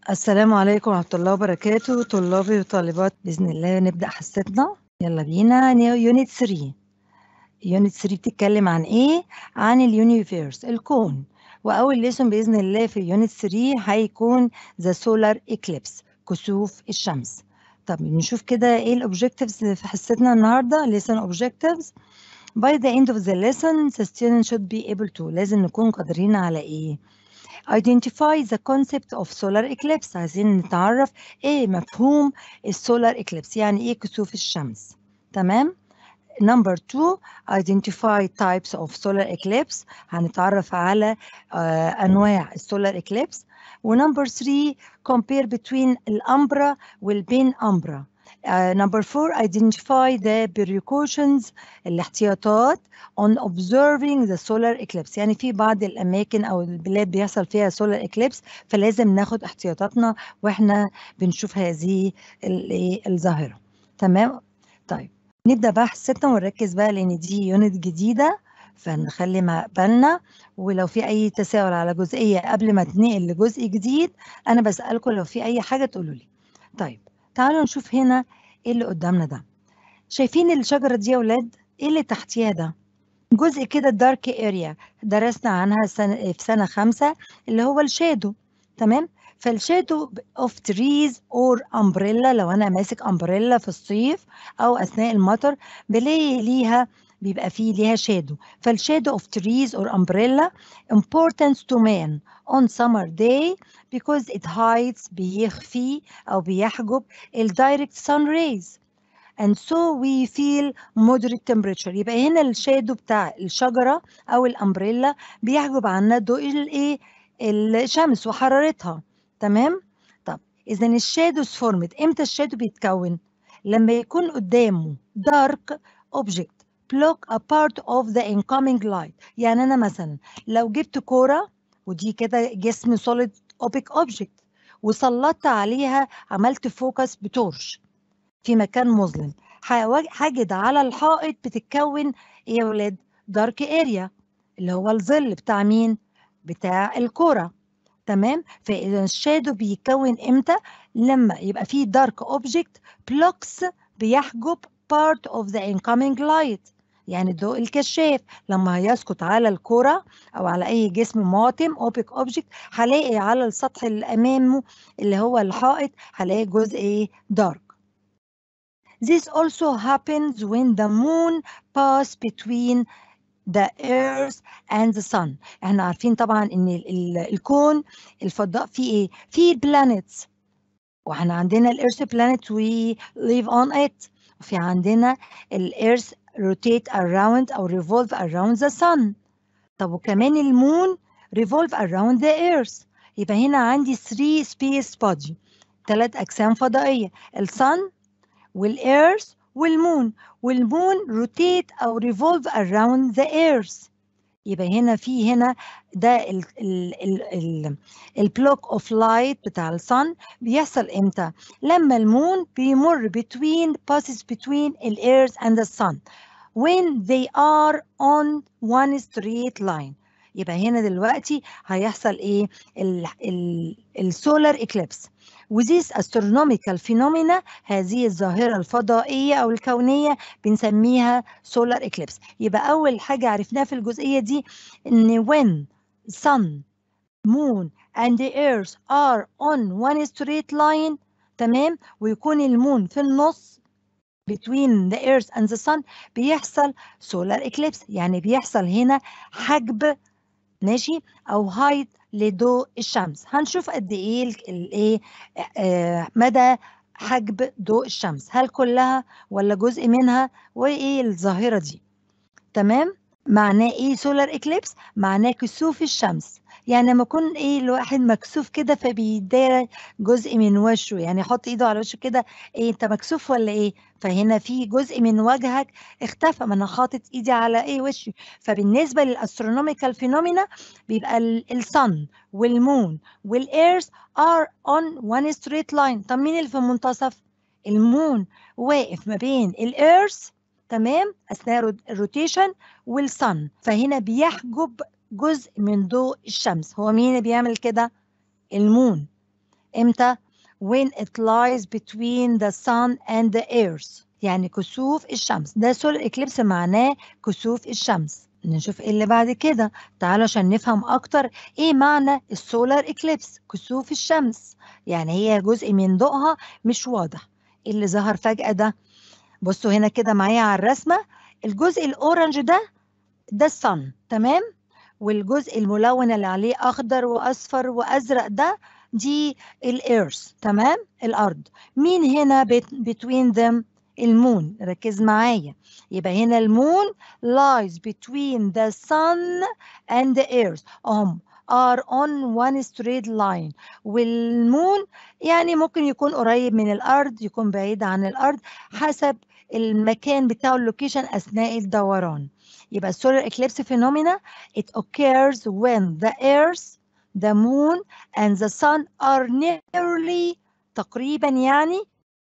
السلام عليكم ورحمة الله وبركاته طلابي وطالبات بإذن الله نبدأ حصتنا يلا بينا يونت 3 يونت 3 بتتكلم عن إيه؟ عن اليونيفيرس الكون وأول ليسون بإذن الله في يونت 3 هيكون ذا سولار إكليبس كسوف الشمس طب نشوف كده إيه الأوبجكتيفز في حصتنا النهاردة ليسون أوبجكتيفز By the end of the lesson the student should be able to لازم نكون قادرين على إيه؟ identify the concept of solar eclipse عايزين نتعرف ايه مفهوم السولار eclipse يعني ايه كسوف الشمس تمام number two identify types of solar eclipse هنتعرف على uh, انواع السولار eclipse ونمبر 3 compare between الامبرا والبين امبرا Uh, number four, identify the precautions الاحتياطات on observing the solar eclipse يعني في بعض الأماكن أو البلاد بيحصل فيها solar eclipse فلازم ناخد احتياطاتنا وإحنا بنشوف هذه الظاهرة تمام طيب نبدأ بقى حصتنا ونركز بقى لأن دي يونت جديدة فنخلي ما بالنا ولو في أي تساؤل على جزئية قبل ما تنقل لجزء جديد أنا بسألكم لو في أي حاجة تقولوا لي طيب تعالوا نشوف هنا ايه اللي قدامنا ده شايفين الشجرة دي يا ولاد ايه اللي تحتيها ده جزء كده دارك اريا درسنا عنها سنة في سنة خمسة اللي هو الشادو تمام فالشادو اوف تريز اور امبريلا لو انا ماسك امبريلا في الصيف او اثناء المطر بلاقي ليها بيبقى فيه ليها شادو فالشادو اوف تريز اور امبريلا important to man on summer day because it hides بيخفي أو بيحجب الدايركت sun rays and so we feel moderate temperature يبقى هنا الشادو بتاع الشجرة أو الأمبريلا بيحجب عنا ضوء الإيه الشمس وحرارتها تمام طب إذا الشادوز فورمت إمتى الشادو بيتكون لما يكون قدامه dark object block a part of the incoming light يعني أنا مثلا لو جبت كورة ودي كده جسم solid opaque object وسلطت عليها عملت فوكس بتورش في مكان مظلم هجد على الحائط بتتكون ايه يا ولاد دارك اريا اللي هو الظل بتاع مين بتاع الكرة تمام فاذا الشادو بيتكون امتى لما يبقى فيه دارك اوبجكت بلوكس بيحجب part of the incoming light يعني الضوء الكشاف لما هيسقط على الكرة أو على أي جسم ماطم اوبيك اوبجكت هلاقي على السطح اللي أمامه اللي هو الحائط هلاقي جزء إيه دارك This also happens when the moon pass between the earth and the sun احنا عارفين طبعا ان الكون الفضاء فيه ايه فيه planets واحنا عندنا الارث planet we live on it وفي عندنا الارث rotate around أو revolve around the sun طب وكمان المون revolve around the earth يبقى هنا عندي 3 space body ثلاث أجسام فضائية الصن والإيرث والمون والمون rotate أو revolve around the earth يبقى هنا في هنا ده البلوك اوف لايت بتاع الصن بيحصل امتى لما المون بيمر between passes between the earth and the sun when they are on one straight line يبقى هنا دلوقتي هيحصل ايه السولار اكليبس وذيس astronomical phenomena هذه الظاهرة الفضائية أو الكونية بنسميها solar eclipse يبقى أول حاجة عرفناها في الجزئية دي إن when sun moon and the earth are on one straight line تمام ويكون المون في النص between the earth and the sun بيحصل solar eclipse يعني بيحصل هنا حجب ماشي او هايد لضوء الشمس هنشوف قد ايه الايه آه مدى حجب ضوء الشمس هل كلها ولا جزء منها وايه الظاهره دي تمام معناه ايه سولار اكليبس معناه كسوف الشمس يعني لما يكون ايه الواحد مكسوف كده فبيدار جزء من وشه يعني يحط ايده على وشه كده ايه انت مكسوف ولا ايه فهنا في جزء من وجهك اختفى ما انا حاطط ايدي على ايه وشي فبالنسبه للاسترونوميكال فينومينا بيبقى الصن والمون والايرث ار اون وان ستريت لاين طب مين اللي في المنتصف المون واقف ما بين الايرث تمام اثناء الروتيشن والصن فهنا بيحجب جزء من ضوء الشمس هو مين اللي بيعمل كده المون امتى when it lies between the sun and the earth يعني كسوف الشمس ده سولار اكليبس معناه كسوف الشمس نشوف ايه اللي بعد كده تعالوا عشان نفهم اكتر ايه معنى السولار اكليبس كسوف الشمس يعني هي جزء من ضوءها مش واضح ايه اللي ظهر فجأة ده بصوا هنا كده معايا على الرسمة الجزء الاورنج ده ده الصن تمام والجزء الملون اللي عليه اخضر واصفر وازرق ده دي الإيرث تمام الأرض مين هنا between them المون ركز معايا يبقى هنا المون lies between the sun and the earth هم are on one straight line والمون يعني ممكن يكون قريب من الأرض يكون بعيد عن الأرض حسب المكان بتاعه اللوكيشن أثناء الدوران يبقى السولار eclipse phenomena it occurs when the earth the moon and the sun are nearly تقريبا يعني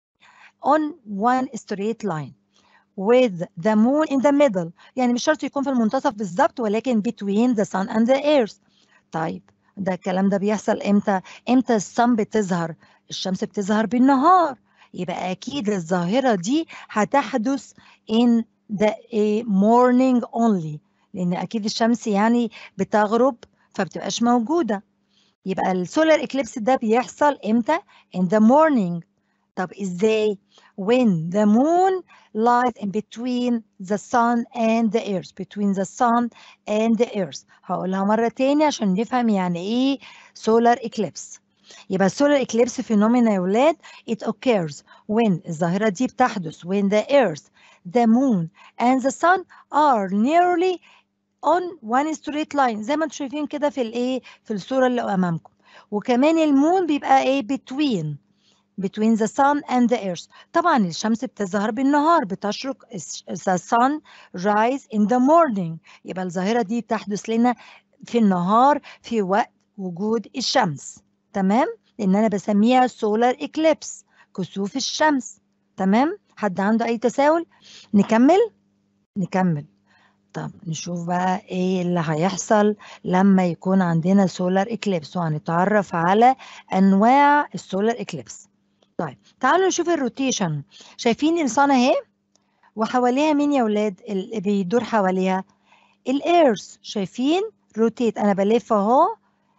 on one straight line with the moon in the middle يعني مش شرط يكون في المنتصف بالظبط ولكن between the sun and the earth طيب ده الكلام ده بيحصل امتى امتى الصن بتظهر الشمس بتظهر بالنهار يبقى اكيد الظاهره دي هتحدث in the morning only لان اكيد الشمس يعني بتغرب فبتبقاش موجودة يبقى السولار اكليبس ده بيحصل امتى in the morning طب ازاي when the moon lies in between the sun and the earth between the sun and the earth هقولها مرة تاني عشان نفهم يعني ايه solar eclipse يبقى السولار eclipse phenomena يا ولاد it occurs when الظاهرة دي بتحدث when the earth the moon and the sun are nearly on one straight line زي ما انتم شايفين كده في الايه في الصوره اللي امامكم وكمان المون بيبقى ايه between between the sun and the earth طبعا الشمس بتظهر بالنهار بتشرق the sun rise in the morning يبقى الظاهره دي بتحدث لنا في النهار في وقت وجود الشمس تمام لان انا بسميها solar eclipse كسوف الشمس تمام حد عنده اي تساؤل نكمل نكمل طب نشوف بقى ايه اللي هيحصل لما يكون عندنا سولار اكليبس وهنتعرف على انواع السولار اكليبس طيب تعالوا نشوف الروتيشن شايفين الصن اهي وحواليها مين يا ولاد اللي بيدور حواليها الايرث شايفين روتيت انا بلف اهو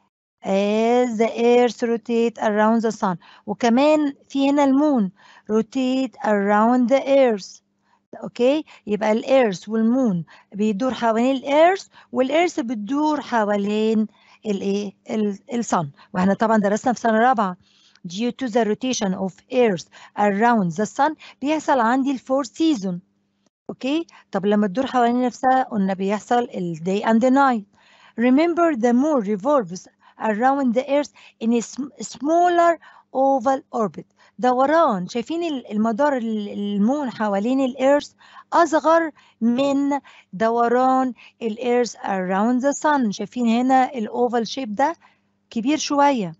as the earth rotate around the sun وكمان في هنا المون rotate around the earth اوكي يبقى الإيرث والمون بيدور حوالين الإيرث والإيرث بتدور حوالين الايه الصن واحنا طبعا درسنا في سنه رابعه due to the rotation of earth around the sun بيحصل عندي الفور سيزون اوكي طب لما تدور حوالين نفسها قلنا بيحصل ال day and the night remember the moon revolves around the earth in a smaller oval orbit دوران شايفين المدار المون حوالين الإيرث أصغر من دوران الإيرث around the sun شايفين هنا الأوفال شيب ده كبير شوية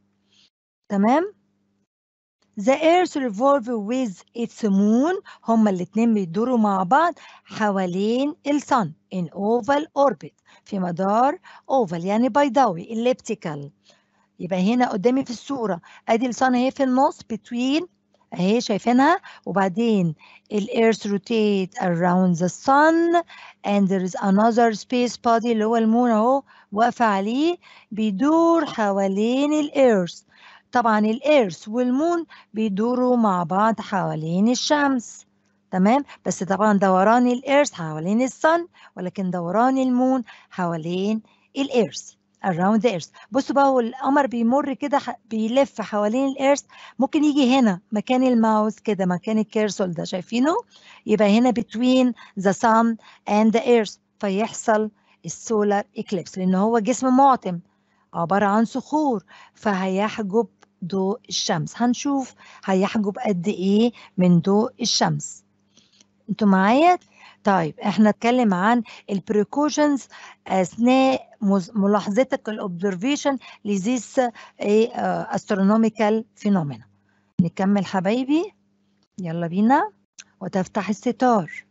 تمام The earth revolve with its moon هما الاتنين بيدوروا مع بعض حوالين الصن in oval orbit في مدار oval يعني بيضاوي elliptical يبقى هنا قدامي في الصورة ادي الصن اهي في النص between اهي شايفينها وبعدين الإيرث rotate around the sun and there is another space body اللي هو المون اهو واقفة عليه بيدور حوالين الإيرث طبعا الإيرث والمون بيدوروا مع بعض حوالين الشمس تمام بس طبعا دوران الإيرث حوالين الصن ولكن دوران المون حوالين الإيرث around the earth بصوا بقى هو القمر بيمر كده بيلف حوالين الارث ممكن يجي هنا مكان الماوس كده مكان الكيرسول ده شايفينه يبقى هنا between the sun and the earth فيحصل السولار اكليبس لان هو جسم معتم عبارة عن صخور فهيحجب ضوء الشمس هنشوف هيحجب قد ايه من ضوء الشمس انتوا معايا طيب احنا نتكلم عن البريكوشنز اثناء ملاحظتك الاوبزرفيشن لذيس استرونوميكال فينومينا نكمل حبايبي يلا بينا وتفتح الستار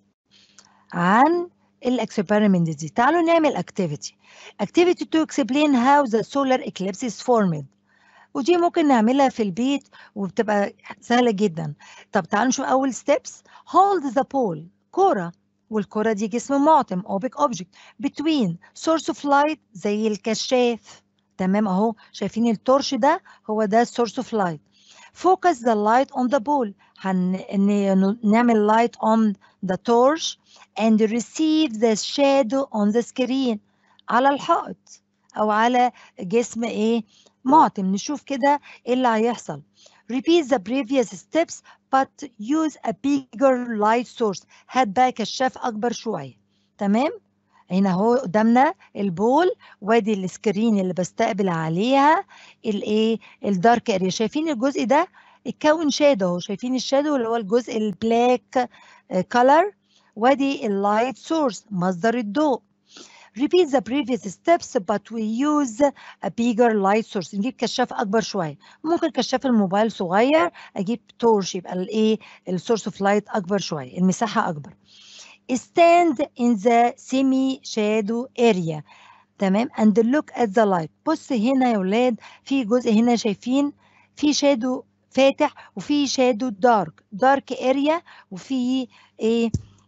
عن الاكسبيرمنت دي تعالوا نعمل activity activity to explain how the solar eclipse is formed ودي ممكن نعملها في البيت وبتبقى سهلة جدا طب تعالوا نشوف أول steps hold the ball كورة والكرة دي جسم معتم اوبك اوبجكت between source of light زي الكشاف تمام اهو شايفين التورش ده هو ده source of light focus the light on the ball هنعمل light on the torch and receive the shadow on the screen على الحائط او على جسم ايه معتم نشوف كده ايه اللي هيحصل repeat the previous steps but use a bigger light source هات بقى كشاف اكبر شويه تمام هنا اهو قدامنا البول وادي السكرين اللي بستقبل عليها الايه الدارك اريا شايفين الجزء ده اتكون شادو اهو شايفين الشادو اللي هو الجزء البلاك كولر وادي اللايت سورس مصدر الضوء repeat the previous steps but we use a bigger light source نجيب كشاف اكبر شويه ممكن كشاف الموبايل صغير اجيب تورش يبقى الايه السورس اوف لايت اكبر شويه المساحه اكبر stand in the semi shadow area تمام and look at the light بص هنا يا ولاد في جزء هنا شايفين في شادو فاتح وفي شادو دارك دارك اريا وفي ايه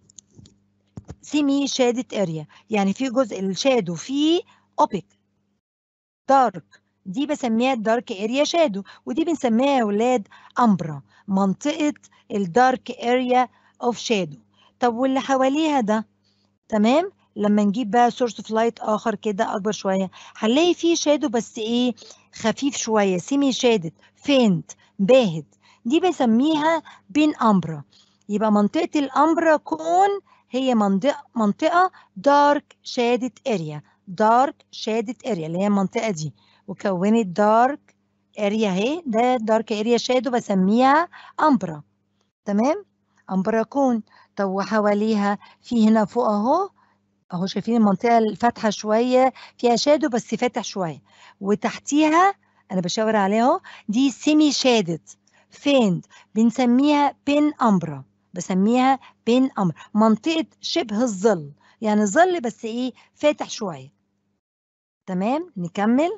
سيمي شادت اريا يعني في جزء الشادو فيه اوبك دارك دي بسميها الدارك اريا شادو ودي بنسميها يا ولاد امبرا منطقه الدارك اريا اوف شادو طب واللي حواليها ده تمام لما نجيب بقى سورس اوف لايت اخر كده اكبر شويه هنلاقي فيه شادو بس ايه خفيف شويه سيمي شادد فينت باهت دي بسميها بين امبرا يبقى منطقه الامبرا كون هي منطقه منطقه دارك شادد اريا دارك شادد اريا اللي هي المنطقه دي وكونت دارك اريا اهي ده دارك اريا شادو بسميها امبرا تمام امبرا كون طب وحواليها في هنا فوق اهو اهو شايفين المنطقه الفاتحه شويه فيها شادو بس فاتح شويه وتحتيها انا بشاور عليها اهو دي سيمي شادد فيند بنسميها بين امبرا بسميها بين امبرا منطقه شبه الظل يعني ظل بس ايه فاتح شويه تمام نكمل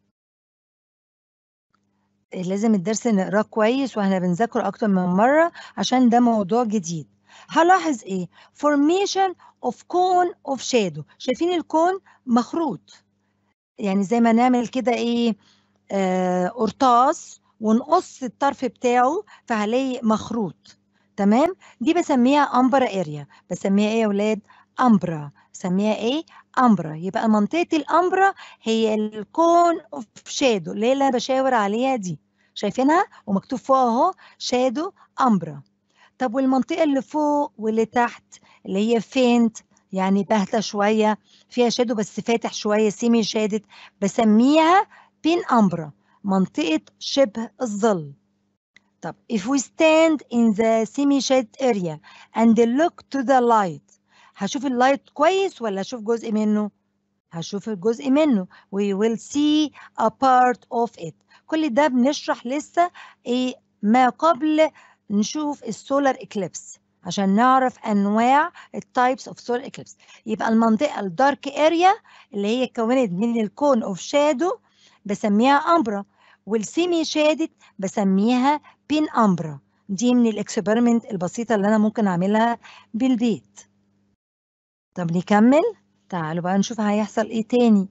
لازم الدرس نقراه كويس واحنا بنذاكره اكتر من مره عشان ده موضوع جديد هلاحظ ايه formation of cone of shadow شايفين الكون مخروط يعني زي ما نعمل كده ايه آه قرطاس ونقص الطرف بتاعه فهلاقي مخروط تمام دي بسميها امبرا اريا بسميها ايه يا ولاد امبرا بسميها ايه امبرا يبقى منطقه الامبرا هي الكون اوف شادو اللي هي اللي انا بشاور عليها دي شايفينها ومكتوب فوق اهو شادو امبرا طب والمنطقه اللي فوق واللي تحت اللي هي فينت يعني باهته شويه فيها شادو بس فاتح شويه سيمي شادد بسميها بين امبرا منطقه شبه الظل طب if we stand in the semi shaded area and look to the light هشوف اللايت كويس ولا هشوف جزء منه هشوف الجزء منه we will see a part of it كل ده بنشرح لسه ايه ما قبل نشوف السولار اكليبس عشان نعرف انواع التايبس اوف سولار اكليبس يبقى المنطقه الدارك اريا اللي هي اتكونت من الكون اوف شادو بسميها امبرا والسيمي شادد بسميها بين امبرا دي من الاكسبيرمنت البسيطه اللي انا ممكن اعملها بالبيت طب نكمل تعالوا بقى نشوف هيحصل ايه تاني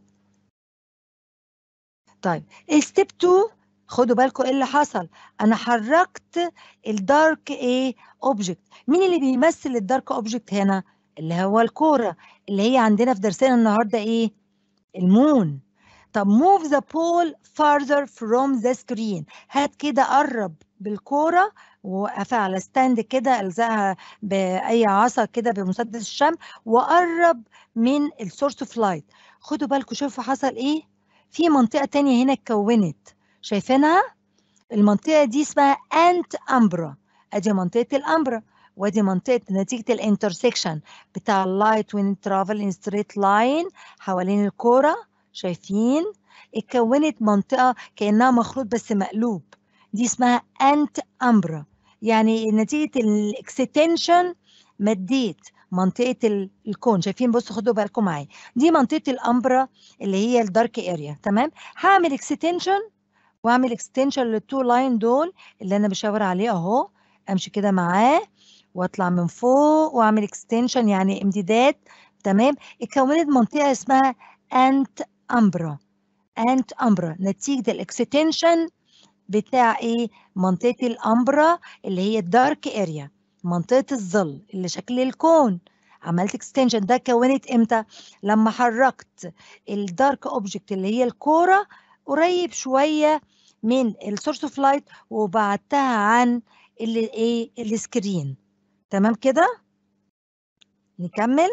طيب ستيب 2 خدوا بالكم ايه اللي حصل انا حركت الدارك ايه اوبجكت مين اللي بيمثل الدارك اوبجكت هنا اللي هو الكوره اللي هي عندنا في درسنا النهارده ايه المون طب move the ball farther from the screen هات كده قرب بالكوره وقفها على ستاند كده الزقها باي عصا كده بمسدس الشمع وقرب من السورس اوف لايت خدوا بالكم شوفوا حصل ايه في منطقه تانية هنا اتكونت شايفينها المنطقه دي اسمها انت امبرا ادي منطقه الامبرا وادي منطقه نتيجه الانترسكشن بتاع اللايت وين ترافل ان ستريت لاين حوالين الكوره شايفين اتكونت منطقه كانها مخروط بس مقلوب دي اسمها انت امبرا يعني نتيجه الاكستنشن مديت منطقه الكون شايفين بصوا خدوا بالكم معايا دي منطقه الامبرا اللي هي الدارك اريا تمام هعمل اكستنشن واعمل اكستنشن للتو لاين دول اللي انا بشاور عليه اهو امشي كده معاه واطلع من فوق واعمل اكستنشن يعني امتداد تمام اتكونت منطقه اسمها انت امبرا انت امبرا نتيجه الاكستنشن بتاع ايه منطقه الامبرا اللي هي الدارك اريا منطقه الظل اللي شكل الكون عملت اكستنشن ده كونت امتى لما حركت الدارك اوبجكت اللي هي الكوره قريب شويه من السورس اوف لايت وبعدتها عن اللي ايه السكرين تمام كده نكمل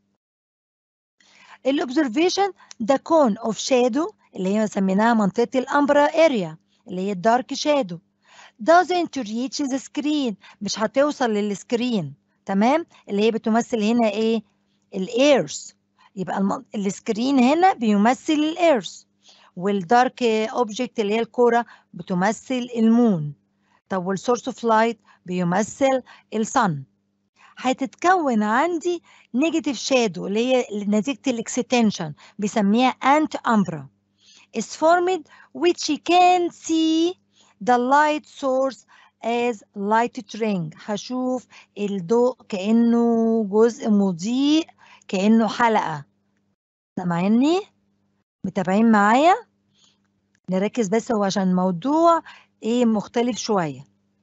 الاوبزرفيشن ده كون اوف شادو اللي هي سميناها منطقه الامبرا اريا اللي هي الدارك شادو doesn't reach the screen مش هتوصل للسكرين تمام اللي هي بتمثل هنا ايه الايرث يبقى الم... السكرين هنا بيمثل الايرث والدارك اوبجكت اللي هي الكوره بتمثل المون طب والسورس اوف لايت بيمثل الصن هتتكون عندي نيجاتيف شادو اللي هي نتيجه الاكستنشن بيسميها انت امبرا is formed which can see the light source as light ring هشوف الضوء كأنه جزء مضيء كأنه حلقة سامعيني متابعين معايا نركز بس هو عشان الموضوع ايه مختلف شوية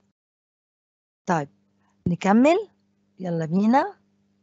طيب نكمل يلا بينا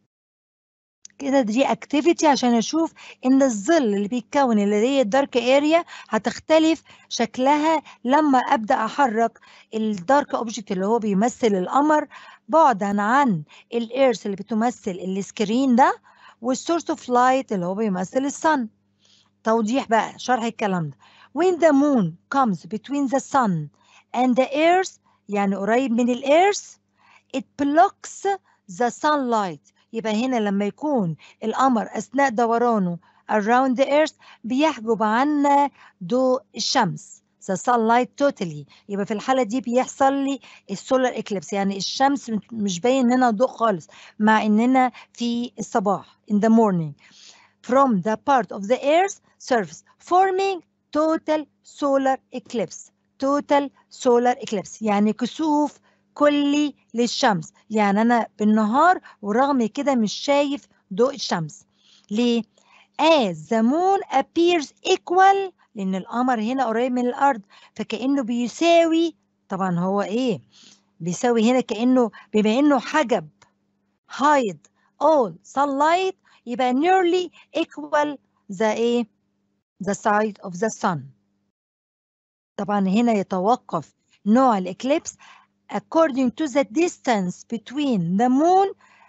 كده دي اكتيفيتي عشان اشوف ان الظل اللي بيتكون اللي هي الدارك اريا هتختلف شكلها لما ابدا احرك الدارك اوبجكت اللي هو بيمثل القمر بعدا عن الايرث اللي بتمثل السكرين ده والسورس اوف لايت اللي هو بيمثل الصن توضيح بقى شرح الكلام ده when the moon comes between the sun and the earth يعني قريب من الإيرث it blocks the sunlight يبقى هنا لما يكون القمر أثناء دورانه around the earth بيحجب عنا ضوء الشمس the sunlight totally يبقى في الحالة دي بيحصل لي السولار eclipse يعني الشمس مش باين لنا ضوء خالص مع إننا في الصباح in the morning from the part of the earth surface forming total solar eclipse total solar eclipse يعني كسوف كلي للشمس يعني أنا بالنهار ورغم كده مش شايف ضوء الشمس ليه؟ as the moon appears equal لأن القمر هنا قريب من الأرض فكأنه بيساوي طبعا هو إيه؟ بيساوي هنا كأنه بما إنه حجب hide all sunlight يبقى nearly equal the إيه؟ the side of the sun طبعا هنا يتوقف نوع الإكليبس according to the distance between the moon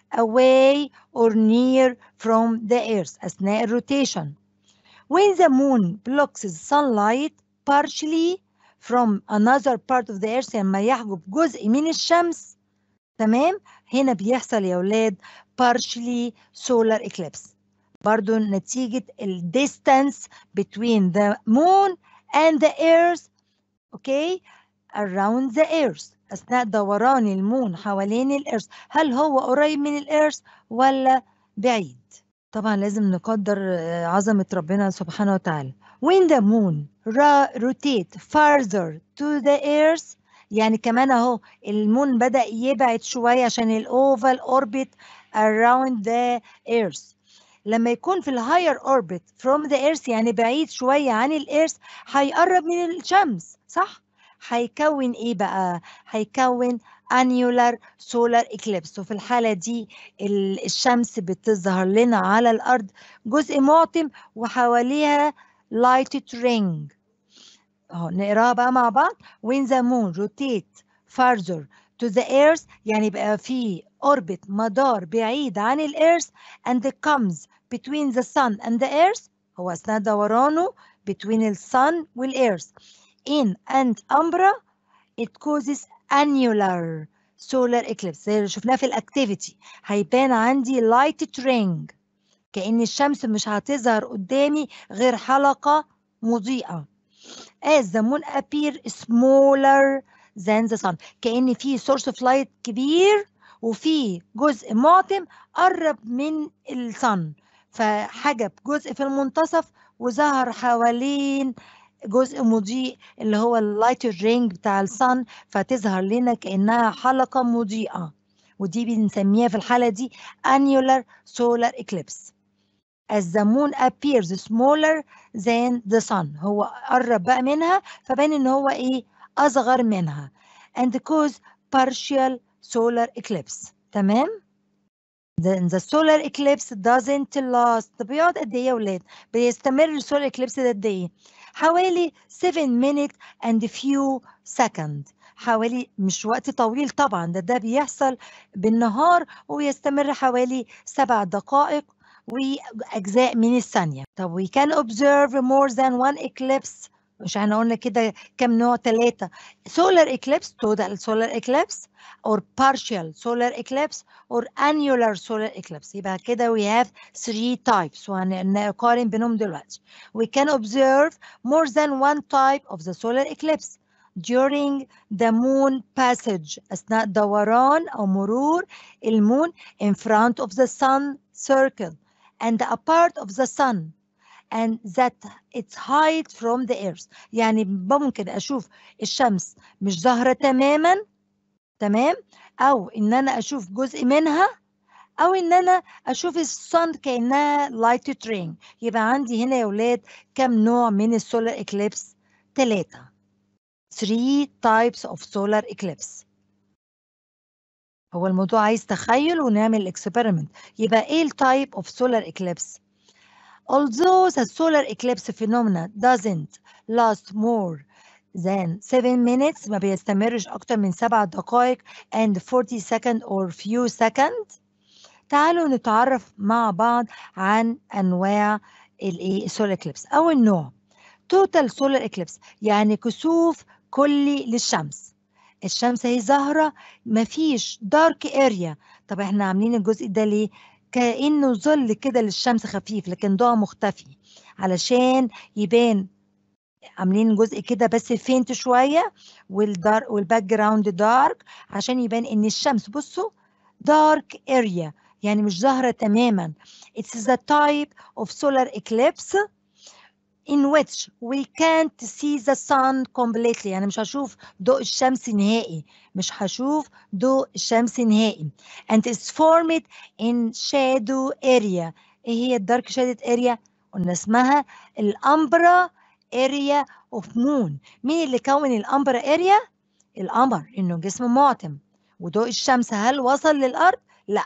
away or near from the earth أثناء الروتيشن when the moon blocks sunlight partially from another part of the earth لما يحجب جزء من الشمس تمام هنا بيحصل يا أولاد partially solar eclipse برضو نتيجة ال distance between the moon and the earth okay around the earth أثناء دوران المون حوالين الإرث هل هو قريب من الإرث ولا بعيد طبعا لازم نقدر عظمة ربنا سبحانه وتعالى when the moon rotate farther to the earth يعني كمان اهو المون بدأ يبعد شوية عشان الأوفال orbit around the earth لما يكون في الهاير اوربت from the earth يعني بعيد شوية عن الإيرث هيقرب من الشمس صح؟ هيكون ايه بقى؟ هيكون annular solar eclipse وفي الحالة دي الشمس بتظهر لنا على الأرض جزء معتم وحواليها lighted ring اهو نقراها بقى مع بعض when the moon rotate farther to the earth يعني بقى في orbit مدار بعيد عن الإيرث and comes between the sun and the earth هو أثناء دورانه between the sun والإيرث in and umbra it causes annular solar eclipse زي اللي شفناه في الاكتيفيتي هيبان عندي lighted ring كأن الشمس مش هتظهر قدامي غير حلقة مضيئة as the moon appear smaller than the sun كأن في source of light كبير وفي جزء معتم قرب من الصن فحجب جزء في المنتصف وظهر حوالين جزء مضيء اللي هو اللايت رينج بتاع الصن فتظهر لنا كأنها حلقة مضيئة ودي بنسميها في الحالة دي annular solar eclipse as the moon appears smaller than the sun هو قرب بقى منها فبان ان هو ايه اصغر منها and cause partial solar eclipse تمام then the solar eclipse doesn't last بيقعد قد ايه يا ولاد بيستمر السولار eclipse ده قد ايه حوالي 7 minutes and few seconds حوالي مش وقت طويل طبعا ده ده بيحصل بالنهار ويستمر حوالي سبع دقائق وأجزاء من الثانية طب we can observe more than one eclipse مش احنا قلنا كده كم نوع ثلاثة solar eclipse total solar eclipse or partial solar eclipse or annular solar eclipse يبقى كده we have three types وهنقارن بينهم دلوقتي we can observe more than one type of the solar eclipse during the moon passage أثناء دوران أو مرور المون in front of the sun circle and a part of the sun and that it's hide from the earth يعني ممكن أشوف الشمس مش ظاهرة تماما تمام أو إن أنا أشوف جزء منها أو إن أنا أشوف الصن كأنها light ring يبقى عندي هنا يا ولاد كم نوع من السولار إكليبس ثلاثة 3 types of solar eclipse هو الموضوع عايز تخيل ونعمل experiment يبقى ايه التايب of solar eclipse although the solar eclipse phenomena doesn't last more than 7 minutes ما بيستمرش أكتر من 7 دقائق and 40 second or few seconds تعالوا نتعرف مع بعض عن أنواع الايه solar eclipse أول نوع total solar eclipse يعني كسوف كلي للشمس الشمس اهي ظاهرة مفيش دارك اريا طب احنا عاملين الجزء ده ليه كأنه ظل كده للشمس خفيف لكن ضوء مختفي علشان يبان عاملين جزء كده بس فينت شوية والدار والباك جراوند دارك عشان يبان ان الشمس بصوا دارك اريا يعني مش ظاهرة تماما it's the type of solar eclipse in which we can't see the sun completely يعني مش هشوف ضوء الشمس نهائي مش هشوف ضوء الشمس نهائي and it's formed in shadow area ايه هي الدارك شادد اريا قلنا اسمها الامبرا اريا اوف مون مين اللي كون الامبرا اريا القمر انه جسم معتم وضوء الشمس هل وصل للارض لا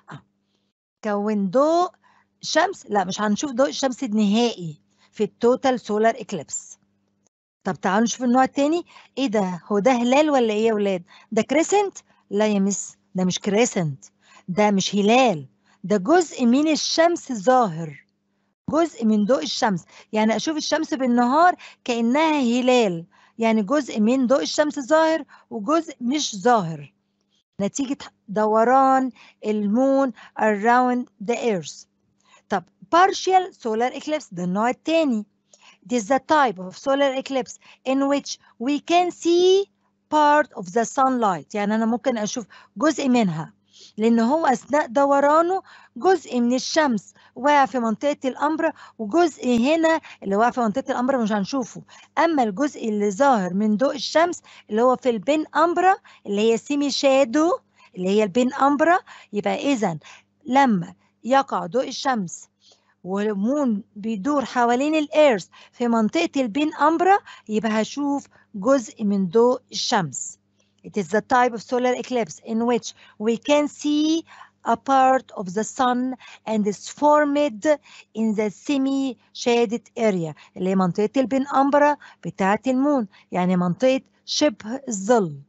كون ضوء شمس لا مش هنشوف ضوء الشمس نهائي في التوتال سولار اكليبس طب تعالوا نشوف النوع التاني ايه ده هو ده هلال ولا ايه يا ولاد ده كريسنت لا يا مس ده مش كريسنت ده مش هلال ده جزء من الشمس ظاهر جزء من ضوء الشمس يعني اشوف الشمس بالنهار كانها هلال يعني جزء من ضوء الشمس ظاهر وجزء مش ظاهر نتيجة دوران المون around the earth طب partial solar eclipse ده النوع الثاني This is the type of solar eclipse in which we can see part of the sunlight يعني أنا ممكن أشوف جزء منها لأن هو أثناء دورانه جزء من الشمس واقع في منطقة الأمبرا وجزء هنا اللي واقع في منطقة الأمبرا مش هنشوفه أما الجزء اللي ظاهر من ضوء الشمس اللي هو في البين أمبرا اللي هي سيمي شادو اللي هي البين أمبرا يبقى إذا لما يقع ضوء الشمس والمون بيدور حوالين الإيرث في منطقة البين أمبرا يبقى هشوف جزء من ضوء الشمس. It is the type of solar eclipse in which we can see a part of the sun and is formed in the semi-shaded area اللي هي منطقة البين أمبرا بتاعة المون يعني منطقة شبه الظل.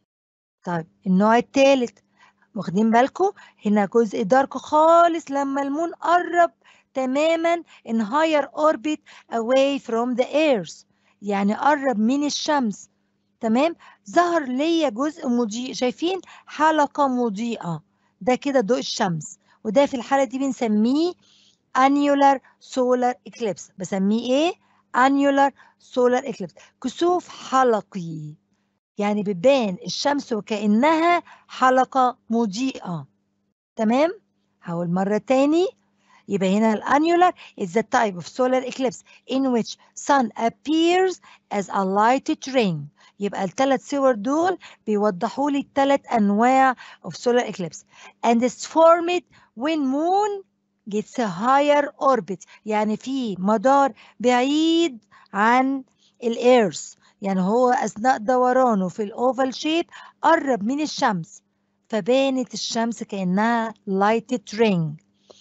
طيب النوع الثالث واخدين بالكم هنا جزء دارك خالص لما المون قرب تماما in higher orbit away from the earth يعني قرب من الشمس تمام ظهر ليا جزء مضيء شايفين حلقة مضيئة ده كده ضوء الشمس وده في الحالة دي بنسميه annular solar eclipse بسميه ايه annular solar eclipse كسوف حلقي يعني بتبان الشمس وكأنها حلقة مضيئة تمام هقول مرة تاني يبقى هنا الانيولار is the type of solar eclipse in which sun appears as a lighted ring يبقى الثلاث صور دول بيوضحوا لي الثلاث انواع of solar eclipse and it's formed when moon gets a higher orbit يعني في مدار بعيد عن الإيرث يعني هو أثناء دورانه في الأوفال شيب قرب من الشمس فبانت الشمس كأنها lighted ring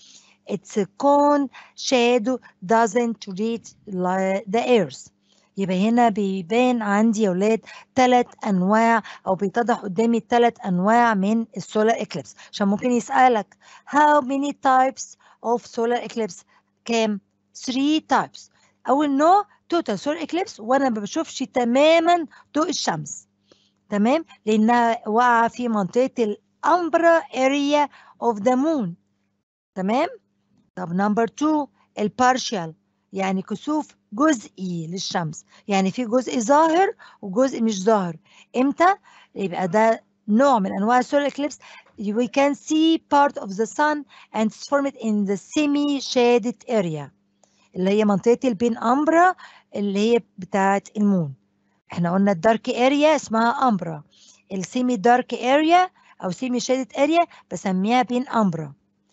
its cone shadow doesn't reach the earth يبقى هنا بيبان عندي يا ولاد ثلاث انواع او بيتضح قدامي ثلاث انواع من السولار اكليبس عشان ممكن يسالك how many types of solar eclipse كام 3 types اول نوع total solar eclipse وانا ما بشوفش تماما ضوء الشمس تمام لانها واقعه في منطقه الامبرا اريا اوف ذا مون تمام طب نمبر 2 البارشال يعني كسوف جزئي للشمس يعني في جزء ظاهر وجزء مش ظاهر امتى يبقى ده نوع من انواع السولار اكليبس we can see part of the sun and it's formed in the semi shaded area اللي هي منطقه البين امبرا اللي هي بتاعه المون احنا قلنا الدارك اريا اسمها امبرا السيمي دارك اريا او سيمي شادد اريا بسميها بين امبرا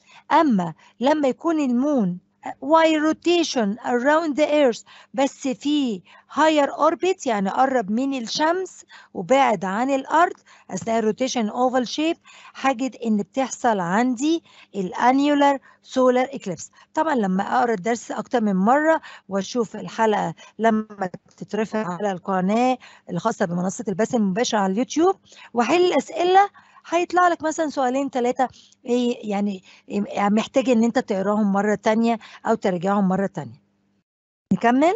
اما لما يكون المون while rotation around the earth بس في higher orbit يعني قرب من الشمس وبعد عن الارض اثناء الروتيشن اوفال شيب هجد ان بتحصل عندي الانيولار سولار اكليبس طبعا لما اقرا الدرس اكتر من مره واشوف الحلقه لما تترفع على القناه الخاصه بمنصه البث المباشر على اليوتيوب واحل الاسئله هيطلع لك مثلا سؤالين ثلاثة إيه يعني محتاج إن أنت تقراهم مرة تانية أو ترجعهم مرة تانية. نكمل؟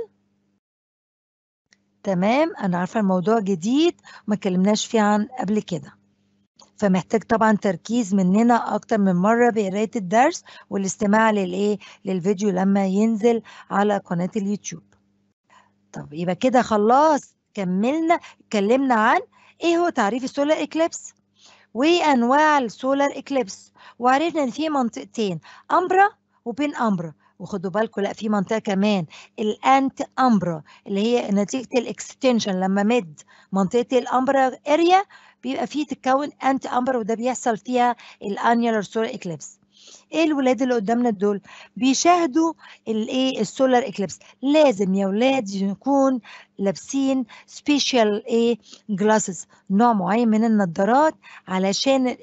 تمام أنا عارفة الموضوع جديد ما اتكلمناش فيه عن قبل كده. فمحتاج طبعا تركيز مننا أكتر من مرة بقراية الدرس والاستماع للإيه؟ للفيديو لما ينزل على قناة اليوتيوب. طب يبقى كده خلاص كملنا اتكلمنا عن إيه هو تعريف السولار إكليبس؟ وانواع السولار اكليبس وعرفنا ان في منطقتين امبرا وبين امبرا وخدوا بالكم لا في منطقه كمان الانت امبرا اللي هي نتيجه الاكستنشن لما مد منطقه الامبرا اريا بيبقى فيه تتكون انت امبرا وده بيحصل فيها الانيولار سولار اكليبس ايه الولاد اللي قدامنا دول بيشاهدوا الايه السولار اكليبس لازم يا ولاد يكون لابسين سبيشال ايه جلاسز نوع معين من النظارات علشان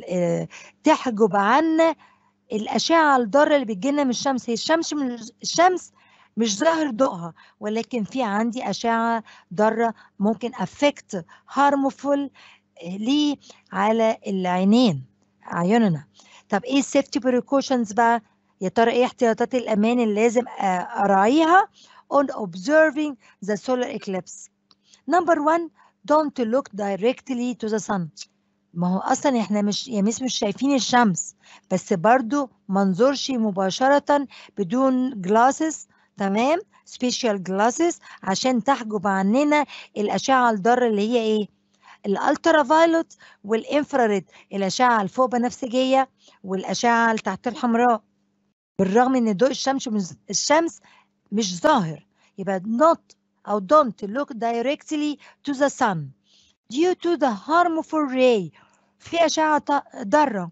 تحجب عنا الاشعه الضاره اللي بتجينا من الشمس هي الشمس من الشمس مش ظاهر ضوءها ولكن في عندي اشعه ضاره ممكن افكت هارمفول ليه على العينين عيوننا طب ايه السيفتي بريكوشنز بقى يا ترى ايه احتياطات الامان اللي لازم اراعيها on observing the solar eclipse number one don't look directly to the sun ما هو اصلا احنا مش يا مش مش شايفين الشمس بس برضو ما ننظرش مباشرة بدون جلاسز تمام سبيشال جلاسز عشان تحجب عننا الاشعة الضارة اللي هي ايه الالترا فايلوت والانفراريد الاشعه الفوق بنفسجيه والاشعه اللي تحت الحمراء بالرغم ان ضوء الشمس الشمس مش ظاهر يبقى not او don't look directly to the sun due to the harmful ray في اشعه ضاره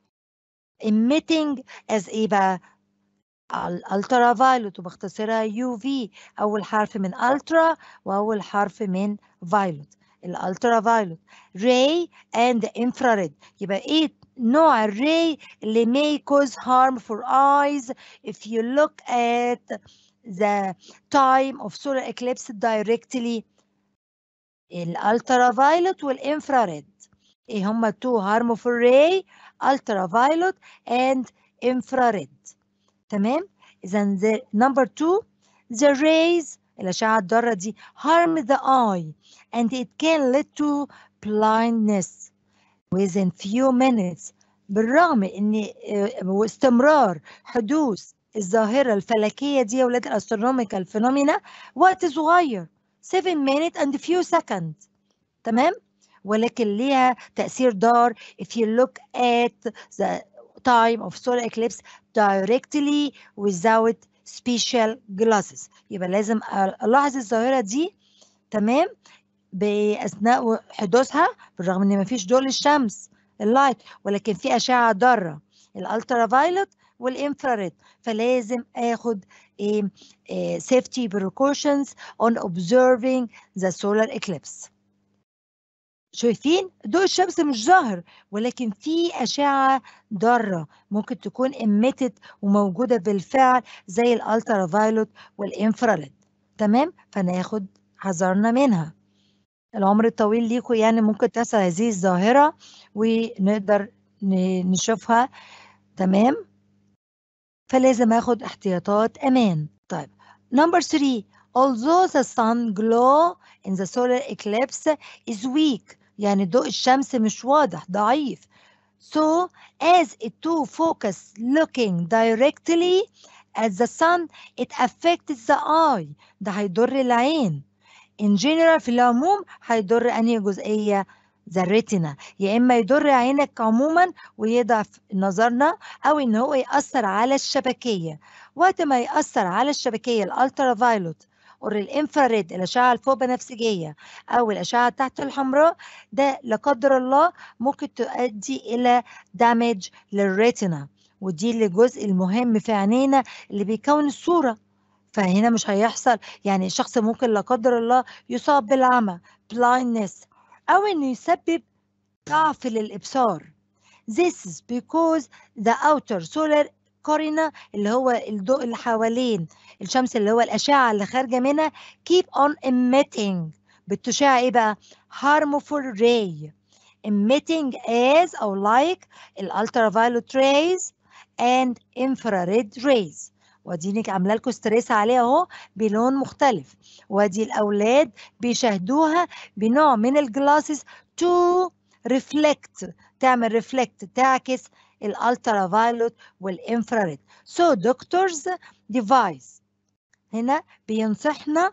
emitting as ايه بقى الالترا فايلوت وبختصرها يو في اول حرف من الترا واول حرف من فايلوت الالترا فايلوت راي اند انفراريد يبقى ايه نوع الراي اللي may cause harm for eyes if you look at the time of solar eclipse directly الالترا فايلوت والانفراريد ايه هما two harmful ray ultra violet and infrared تمام اذا the number two the rays الأشعة الضارة دي harm the eye and it can lead to blindness within few minutes بالرغم ان واستمرار حدوث الظاهرة الفلكية دي يا ولاد الاسترونوميكال فينومينا وقت صغير 7 minutes and few seconds تمام ولكن ليها تأثير ضار if you look at the time of solar eclipse directly without special glasses يبقى لازم الاحظ الظاهره دي تمام باثناء حدوثها بالرغم ان مفيش ضوء للشمس اللايت ولكن في اشعه ضاره الالترا فايلوت والانفراريد فلازم اخد ايه safety precautions on observing the solar eclipse شايفين ضوء الشمس مش ظاهر ولكن في أشعة ضارة ممكن تكون emitted وموجودة بالفعل زي الالترا فايلوت والانفراريد تمام فناخد حذرنا منها العمر الطويل ليكم يعني ممكن تحصل هذه الظاهرة ونقدر نشوفها تمام فلازم اخد احتياطات امان طيب number 3 although the sun glow in the solar eclipse is weak يعني ضوء الشمس مش واضح ضعيف so as it to focus looking directly at the sun it affects the eye ده هيضر العين in general في العموم هيضر انهي جزئيه ذا الريتنا يا اما يضر عينك عموما ويضعف نظرنا او ان هو ياثر على الشبكيه وقت ما ياثر على الشبكيه الالترا فايلوت اور الانفراريد الاشعه الفوق بنفسجيه او الاشعه تحت الحمراء ده لا قدر الله ممكن تؤدي الى دامج للريتنا ودي الجزء المهم في عينينا اللي بيكون الصوره فهنا مش هيحصل يعني الشخص ممكن لا قدر الله يصاب بالعمى blindness أو إنه يسبب ضعف للإبصار. This is because the outer solar corona اللي هو الضوء اللي حوالين الشمس اللي هو الأشعة اللي خارجة منها keep on emitting بتشع إيه بقى؟ harmful ray emitting as أو like الالترافايولوت rays and infrared rays واديني عامله لكم ستريس عليها اهو بلون مختلف وادي الاولاد بيشاهدوها بنوع من الجلاسز تو ريفلكت تعمل ريفلكت تعكس الالترا فايلوت والانفراريد سو دكتورز ديفايس هنا بينصحنا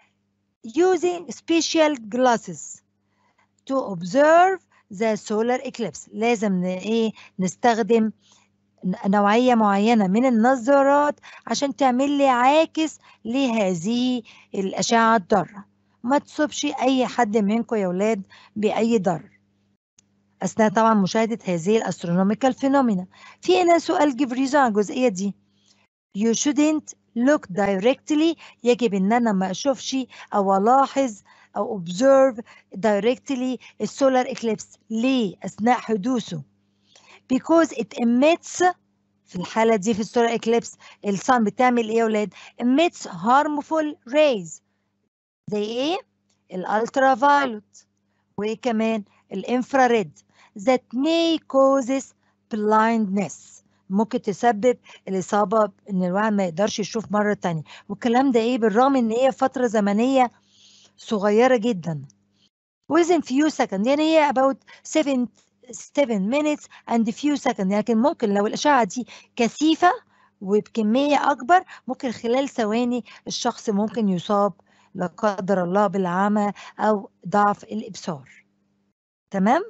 using special glasses to observe the solar eclipse لازم ايه نستخدم نوعية معينة من النظارات عشان تعمل لي عاكس لهذه الأشعة الضارة ما تصبش أي حد منكم يا ولاد بأي ضرر أثناء طبعا مشاهدة هذه الأسترونوميكال فينومينا في هنا سؤال جيف ريزون على الجزئية دي you shouldn't look directly يجب ان انا ما اشوفش او الاحظ او observe directly السولار eclipse ليه اثناء حدوثه because it emits في الحالة دي في السولار eclipse الصن بتعمل ايه يا ولاد emits harmful rays زي ايه الالترا فايلوت وايه كمان الانفراريد that may causes blindness ممكن تسبب الإصابة إن الواحد ما يقدرش يشوف مرة تانية والكلام ده إيه بالرغم إن هي فترة زمنية صغيرة جدا within few seconds يعني هي about 7 7 minutes and few seconds لكن ممكن لو الأشعة دي كثيفة وبكمية أكبر ممكن خلال ثواني الشخص ممكن يصاب لا قدر الله بالعمى أو ضعف الإبصار تمام؟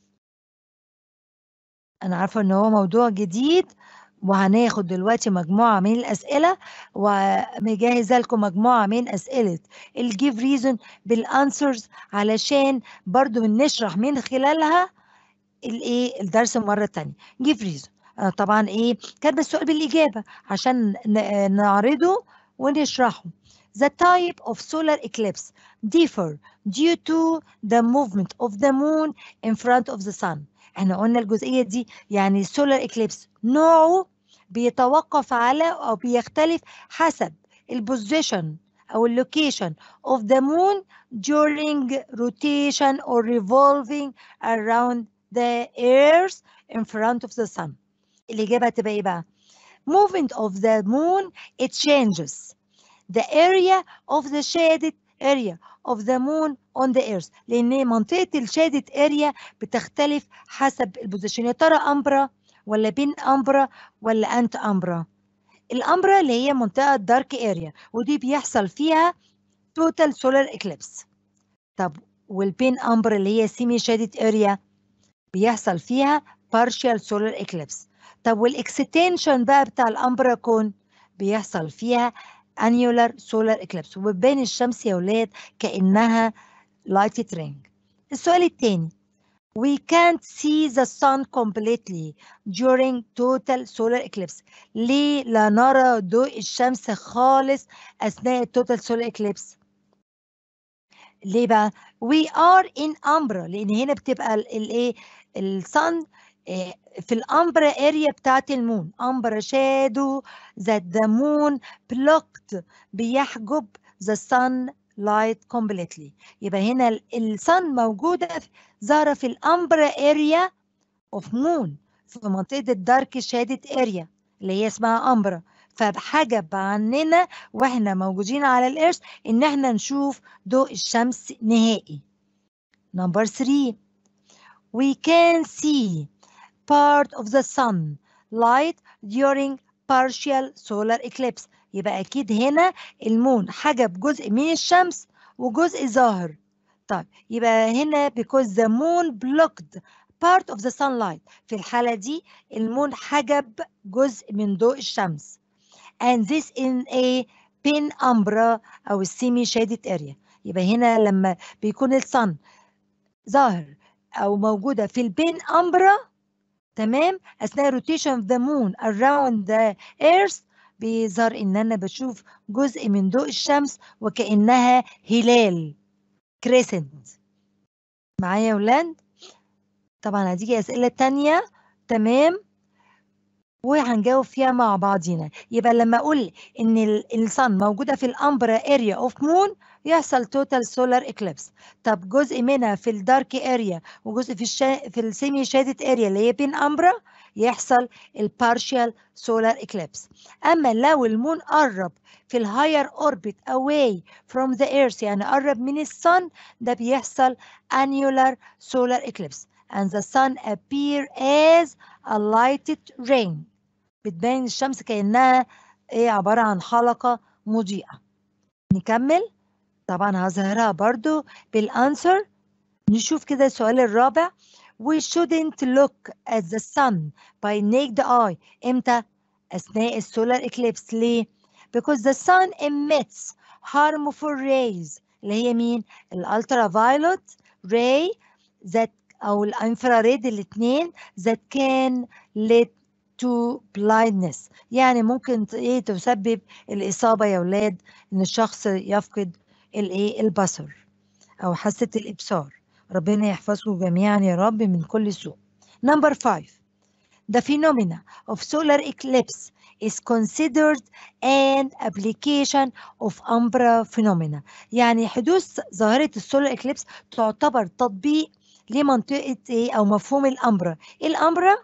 أنا عارفة إن هو موضوع جديد وهناخد دلوقتي مجموعة من الأسئلة ومجهزة لكم مجموعة من أسئلة الجيف ريزون بالأنسرز علشان برضو نشرح من خلالها الايه الدرس مرة تانية جيف ريزون طبعا ايه كاتبه السؤال بالإجابة عشان نعرضه ونشرحه The type of solar eclipse differ due to the movement of the moon in front of the sun احنا قلنا الجزئية دي يعني السولار اكليبس نوعه بيتوقف على او بيختلف حسب البوزيشن او اللوكيشن of the moon during rotation or revolving around the earth in front of the sun الإجابة هتبقى ايه بقى movement of the moon it changes the area of the shaded area of the moon on the earth لان منطقه الشادد اريا بتختلف حسب البوزيشن يا ترى امبرا ولا بين امبرا ولا انت امبرا الامبرا اللي هي منطقه دارك اريا ودي بيحصل فيها توتال سولار اكليبس طب والبين امبرا اللي هي سيمي شادد اريا بيحصل فيها partial solar eclipse طب والاكستنشن بقى بتاع الامبرا كون بيحصل فيها annular solar eclipse وبتبان الشمس يا ولاد كأنها lighted ring السؤال الثاني we can't see the sun completely during total solar eclipse ليه لا نرى ضوء الشمس خالص أثناء التوتال solar eclipse ليه بقى we are in umbra لأن هنا بتبقى الايه الصن في الامبرا اريا بتاعت المون امبرا شادو that the moon blocked بيحجب the sun light completely يبقى هنا الصن موجودة ظاهرة في الامبرا اريا اوف مون في منطقة الدارك شادد اريا اللي هي اسمها امبرا فحجب عننا واحنا موجودين على الارث ان احنا نشوف ضوء الشمس نهائي نمبر 3 we can see part of the sun light during partial solar eclipse يبقى أكيد هنا المون حجب جزء من الشمس وجزء ظاهر طيب يبقى هنا because the moon blocked part of the sunlight في الحالة دي المون حجب جزء من ضوء الشمس and this in a penumbra أو semi shaded area يبقى هنا لما بيكون الصن ظاهر أو موجودة في البين أمبرا تمام اثناء روتيشن of the moon around the earth بيظهر ان انا بشوف جزء من ضوء الشمس وكانها هلال كريسنت معايا يا ولاد طبعا هتيجي اسئله تانية تمام وهنجاوب فيها مع بعضينا يبقى لما اقول ان الصن موجوده في الامبرا اريا اوف مون يحصل توتال سولار اكليبس طب جزء منها في الدارك اريا وجزء في الشا... في السيمي شادد اريا اللي هي بين امبرا يحصل البارشال سولار اكليبس اما لو المون قرب في الهاير اوربت away from the earth يعني قرب من الصن ده بيحصل annular solar eclipse and the sun appear as a lighted ring بتبين الشمس كأنها ايه عبارة عن حلقة مضيئة نكمل طبعا هظهرها برضو بالانسر نشوف كده السؤال الرابع we shouldn't look at the sun by naked eye امتى اثناء السولار eclipse ليه because the sun emits harmful rays اللي هي مين الالترا فايلوت ray that او الانفراريد الاثنين that can lead to blindness يعني ممكن ايه تسبب الاصابه يا اولاد ان الشخص يفقد الايه البصر او حاسه الابصار ربنا يحفظكم جميعا يا رب من كل سوء number 5 the phenomena of solar eclipse is considered an application of umbra phenomena يعني حدوث ظاهرة السولار اكليبس تعتبر تطبيق لمنطقة ايه او مفهوم الامبرا الامبرا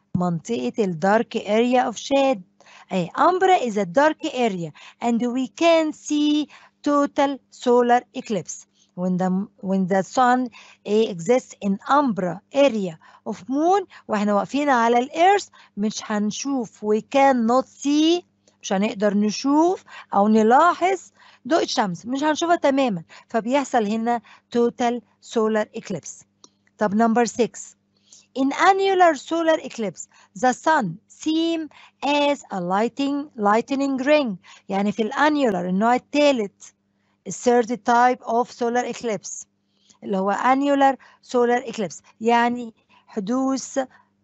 منطقة الدارك area of shade أي umbra is a dark area and we can see total solar eclipse when the when the sun exists in umbra area of moon واحنا واقفين على الارث مش هنشوف we cannot see مش هنقدر نشوف او نلاحظ ضوء الشمس مش هنشوفها تماما فبيحصل هنا total solar eclipse طب number 6 in annular solar eclipse the sun seem as a lighting lightning ring يعني في الانيولار النوع الثالث الثيرد type of solar eclipse اللي هو annular solar eclipse يعني حدوث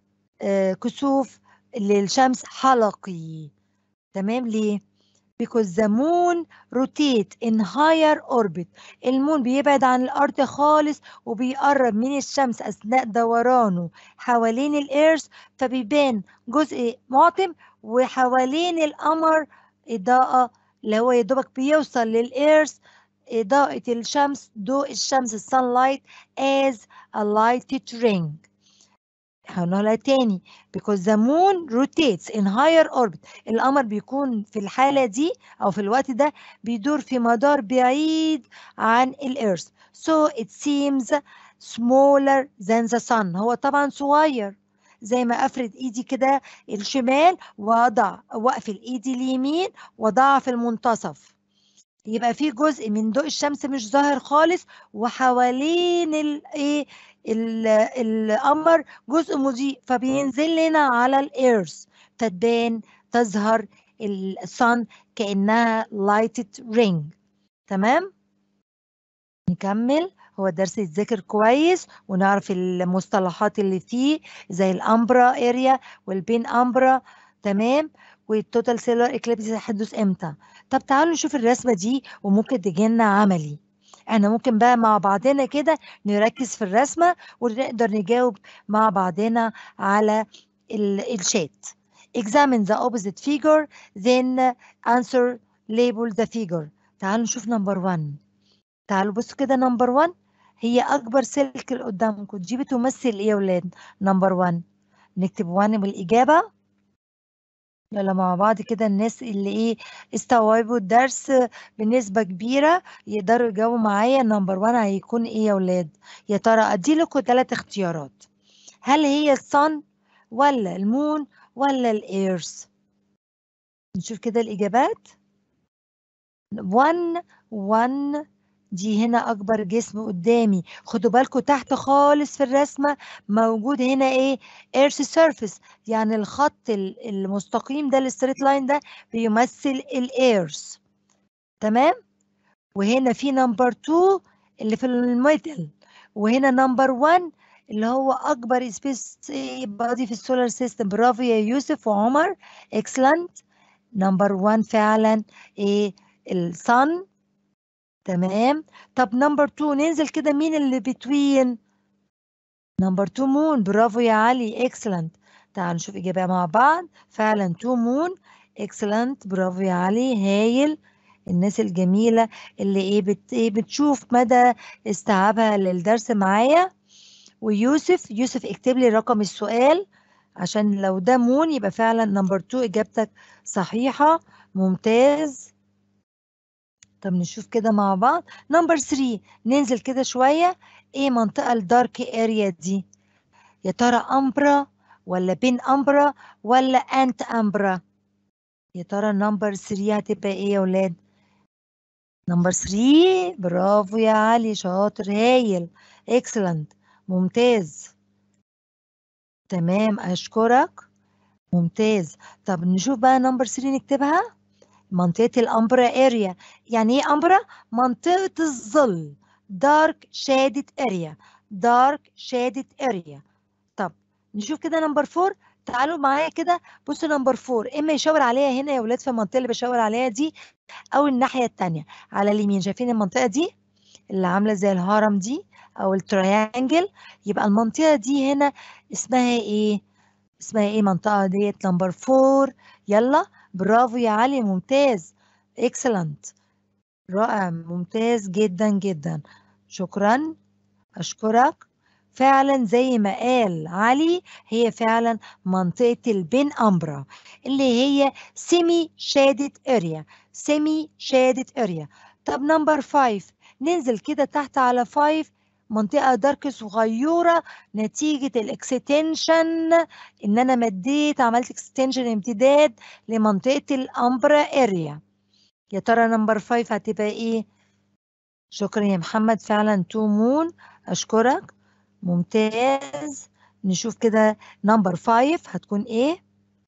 آه كسوف للشمس حلقي تمام ليه؟ because the moon rotate in higher orbit المون بيبعد عن الأرض خالص وبيقرب من الشمس أثناء دورانه حوالين الإيرث فبيبان جزء معتم وحوالين القمر إضاءة اللي هو يدوبك بيوصل للإيرث إضاءة الشمس ضوء الشمس السانلايت as a lighted ring هنقولها تاني because the moon rotates in higher orbit القمر بيكون في الحالة دي أو في الوقت ده بيدور في مدار بعيد عن الإيرث so it seems smaller than the sun هو طبعا صغير زي ما أفرد إيدي كده الشمال وأضع وأقفل إيدي اليمين وأضعها في المنتصف يبقى في جزء من ضوء الشمس مش ظاهر خالص وحوالين الايه القمر جزء مضيء فبينزل لنا على الايرث فتبان تظهر الصن كانها لايتد رينج تمام نكمل هو الدرس يتذاكر كويس ونعرف المصطلحات اللي فيه زي الامبرا اريا والبين امبرا تمام والتوتال سيلولار اكليبس هيحدث امتى طب تعالوا نشوف الرسمه دي وممكن تجي لنا عملي احنا ممكن بقى مع بعضنا كده نركز في الرسمه ونقدر نجاوب مع بعضنا على الشات examine the opposite figure then answer label the figure تعالوا نشوف نمبر 1 تعالوا بصوا كده نمبر 1 هي اكبر سلك اللي قدامكم دي بتمثل ايه يا ولاد نمبر 1 نكتب 1 بالاجابه يلا مع بعض كده الناس اللي ايه استوعبوا الدرس بنسبة كبيرة يقدروا يجاوبوا معايا نمبر 1 هيكون ايه يا ولاد يا ترى ادي لكم ثلاث اختيارات هل هي الصن ولا المون ولا الايرث نشوف كده الاجابات 1 1 دي هنا اكبر جسم قدامي خدوا بالكم تحت خالص في الرسمه موجود هنا ايه ايرث سيرفيس يعني الخط المستقيم ده الستريت لاين ده بيمثل الايرث تمام وهنا في نمبر 2 اللي في الميدل وهنا نمبر 1 اللي هو اكبر سبيس بادي في السولار سيستم برافو يا يوسف وعمر اكسلنت نمبر 1 فعلا ايه الصن تمام طب نمبر 2 ننزل كده مين اللي بتوين نمبر 2 مون برافو يا علي اكسلنت تعالوا نشوف اجابه مع بعض فعلا 2 مون اكسلنت برافو يا علي هايل الناس الجميله اللي ايه بت ايه بتشوف مدى استيعابها للدرس معايا ويوسف يوسف اكتب لي رقم السؤال عشان لو ده مون يبقى فعلا نمبر 2 اجابتك صحيحه ممتاز طب نشوف كده مع بعض نمبر 3 ننزل كده شوية ايه منطقة الدارك اريا دي يا ترى امبرا ولا بين امبرا ولا انت امبرا يا ترى نمبر 3 هتبقى ايه يا ولاد نمبر 3 برافو يا علي شاطر هايل اكسلنت ممتاز تمام اشكرك ممتاز طب نشوف بقى نمبر 3 نكتبها منطقة الأمبرا اريا يعني ايه أمبرا؟ منطقة الظل دارك شادد اريا دارك شادد اريا طب نشوف كده نمبر فور تعالوا معايا كده بصوا نمبر فور اما يشاور عليها هنا يا ولاد في المنطقة اللي بشاور عليها دي أو الناحية التانية على اليمين شايفين المنطقة دي اللي عاملة زي الهرم دي أو التريانجل يبقى المنطقة دي هنا اسمها ايه؟ اسمها ايه منطقة ديت نمبر فور يلا برافو يا علي ممتاز اكسلنت رائع ممتاز جدا جدا شكرا اشكرك فعلا زي ما قال علي هي فعلا منطقة البين أمبرا اللي هي سيمي شادد اريا سيمي شادد اريا طب نمبر فايف ننزل كده تحت على فايف منطقة دارك صغيرة نتيجة الاكستنشن ان انا مديت عملت اكستنشن امتداد لمنطقة الامبرا اريا يا ترى نمبر 5 هتبقى ايه شكرا يا محمد فعلا تو مون اشكرك ممتاز نشوف كده نمبر 5 هتكون ايه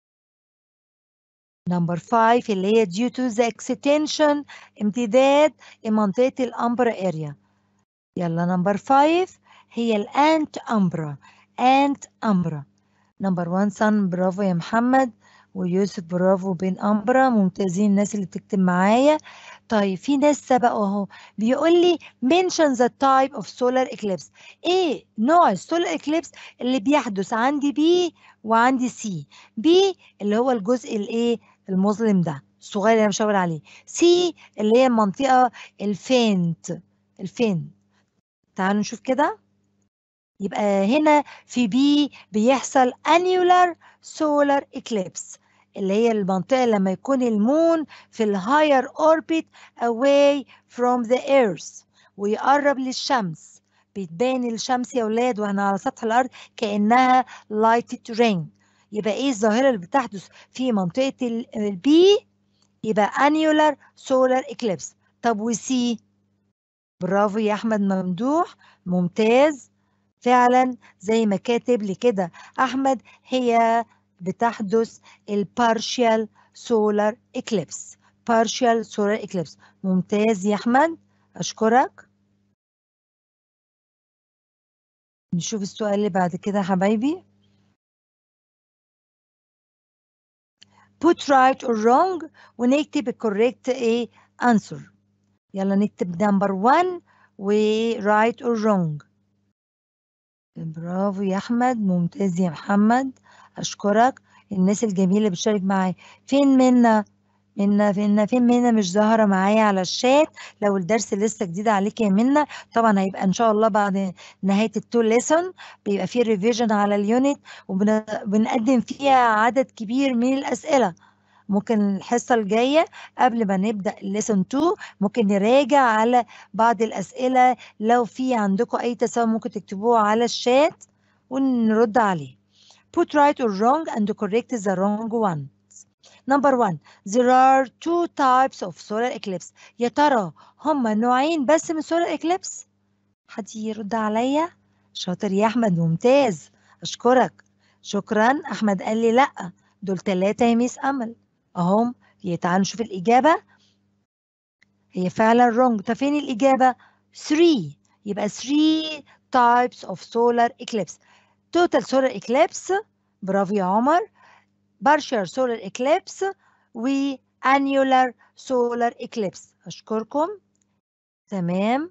نمبر 5 اللي هي due to the extension امتداد لمنطقة الامبرا اريا يلا نمبر 5 هي الانت امبرا انت امبرا نمبر 1 سن برافو يا محمد ويوسف برافو بين امبرا ممتازين الناس اللي بتكتب معايا طيب في ناس سبقوا اهو بيقول لي mention the type of solar eclipse ايه نوع السولار اكليبس اللي بيحدث عندي بي وعندي سي بي اللي هو الجزء الايه المظلم ده الصغير اللي انا مشاور عليه سي اللي هي المنطقه الفينت الفينت تعالوا نشوف كده يبقى هنا في بي بيحصل annular solar eclipse اللي هي المنطقة لما يكون المون في الهاير اوربت away from the earth ويقرب للشمس بتبان الشمس يا ولاد واحنا على سطح الارض كانها lighted ring يبقى ايه الظاهره اللي بتحدث في منطقه البي يبقى annular solar eclipse طب وسي برافو يا أحمد ممدوح ممتاز فعلا زي ما كاتب لي كده أحمد هي بتحدث البارشال سولار اكليبس partial solar eclipse ممتاز يا أحمد أشكرك نشوف السؤال اللي بعد كده يا حبايبي put right or wrong ونكتب correct ايه answer يلا نكتب number one و right or wrong برافو يا أحمد ممتاز يا محمد أشكرك الناس الجميلة بتشارك معايا فين منا منا فين فين منا مش ظاهرة معايا على الشات لو الدرس لسه جديد عليك يا منا طبعا هيبقى إن شاء الله بعد نهاية التو ليسون بيبقى فيه ريفيجن على اليونت وبنقدم فيها عدد كبير من الأسئلة ممكن الحصة الجاية قبل ما نبدأ lesson 2 ممكن نراجع على بعض الأسئلة لو في عندكم أي تساؤل ممكن تكتبوه على الشات ونرد عليه put right or wrong and correct the wrong one Number one, there are two types of solar eclipse. يا ترى هما نوعين بس من solar eclipse؟ حد يرد عليا؟ شاطر يا أحمد ممتاز أشكرك شكرا أحمد قال لي لأ دول ثلاثة يا ميس أمل أهم تعالوا نشوف الإجابة هي فعلا wrong طب فين الإجابة؟ 3 يبقى 3 types of solar eclipse total solar eclipse برافو يا عمر partial solar eclipse و annular solar eclipse أشكركم تمام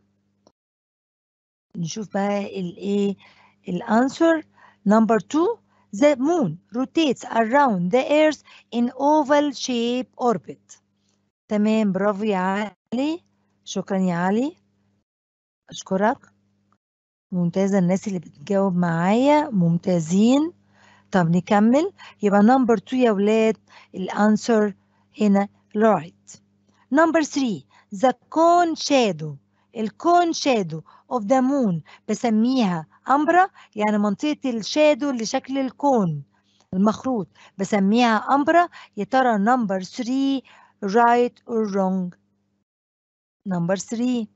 نشوف بقى الايه الانسر نمبر 2 the moon rotates around the earth in oval shape orbit تمام برافو يا علي شكرا يا علي اشكرك ممتازة الناس اللي بتجاوب معايا ممتازين طب نكمل يبقى نمبر 2 يا ولاد الانسر هنا right نمبر 3 the cone shadow الكون شادو of the moon بسميها أمبرا يعني منطقة الشادو اللي شكل الكون المخروط بسميها أمبرا يا ترى نمبر 3 right or wrong نمبر 3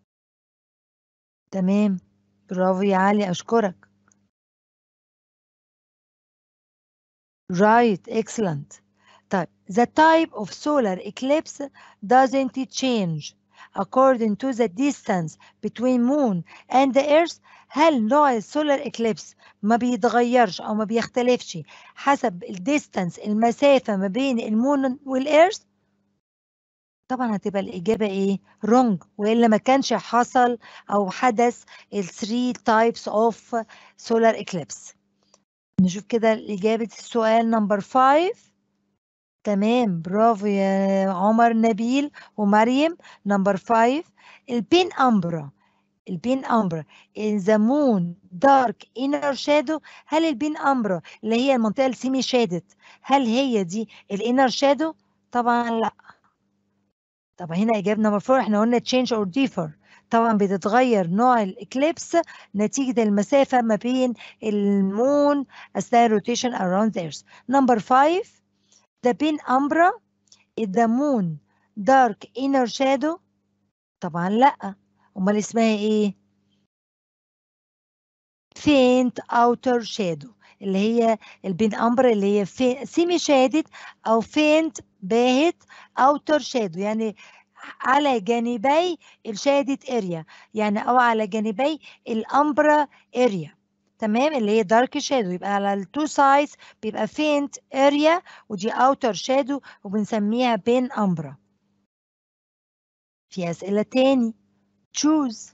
تمام برافو يا علي أشكرك right excellent طيب the type of solar eclipse doesn't change according to the distance between moon and the earth هل نوع السولار اكليبس ما بيتغيرش او ما بيختلفش حسب الديستانس المسافة ما بين المون والإيرث طبعا هتبقى الإجابة إيه؟ wrong وإلا ما كانش حصل أو حدث ال 3 types of solar eclipse نشوف كده إجابة السؤال نمبر 5 تمام برافو يا عمر نبيل ومريم نمبر 5 البين أمبرا البين أمبرا in the moon dark inner shadow هل البين أمبرا اللي هي المنطقة السيمي شادت هل هي دي الانر شادو؟ طبعا لا طبعا هنا إجابة نمبر 4 احنا قلنا change or differ طبعا بتتغير نوع الإكليبس نتيجة المسافة ما بين المون أثناء الروتيشن around the earth. Number 5 the penumbra is the moon dark inner shadow طبعا لأ أمال اسمها إيه؟ faint outer shadow اللي هي البين أمبر اللي هي سيمي شادد أو faint باهت outer shadow يعني على جانبي الشادد اريا يعني او على جانبي الامبرا اريا تمام اللي هي دارك شادو يبقى على التو سايدز بيبقى فينت اريا ودي اوتر شادو وبنسميها بين امبرا في اسئله تاني تشوز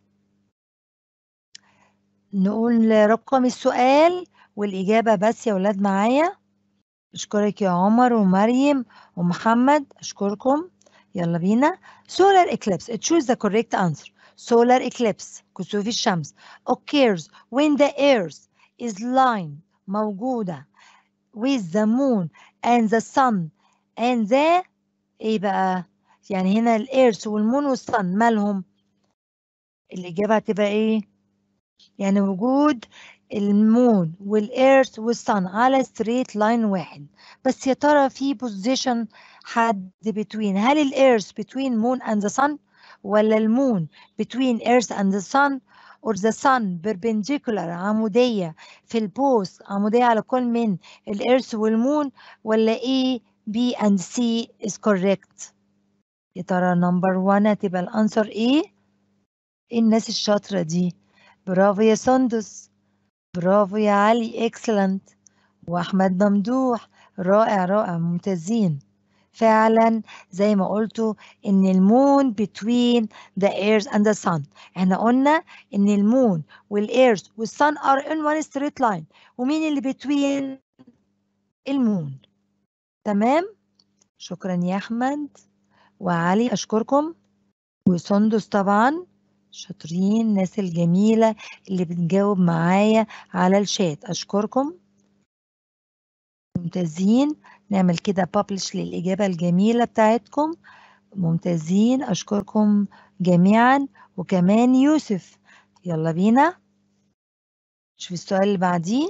نقول رقم السؤال والاجابه بس يا ولاد معايا اشكرك يا عمر ومريم ومحمد اشكركم يلا بينا solar eclipse choose the correct answer solar eclipse كسوف الشمس occurs when the earth is lying موجودة with the moon and the sun and the ايه بقى يعني هنا الإيرث والمون والصن مالهم الإجابة هتبقى ايه يعني وجود المون والإيرث والصن على ستريت لاين واحد بس يا ترى في بوزيشن حد between هل الإيرث between moon and the sun ولا المون between earth and the sun or the sun perpendicular عمودية في البوست عمودية على كل من الإيرث والمون ولا A B and C is correct يا ترى نمبر 1 هتبقى الأنسر إيه؟ إيه الناس الشاطرة دي؟ برافو يا سندس برافو يا علي excellent وأحمد ممدوح رائع رائع ممتازين فعلا زي ما قلتوا ان المون between the earth and the sun احنا قلنا ان المون والايرث والسن are in one straight line ومين اللي between المون تمام شكرا يا احمد وعلي اشكركم وسندس طبعا شاطرين الناس الجميلة اللي بتجاوب معايا على الشات أشكركم ممتازين نعمل كده publish للإجابة الجميلة بتاعتكم ممتازين أشكركم جميعا وكمان يوسف يلا بينا شوف السؤال اللي بعديه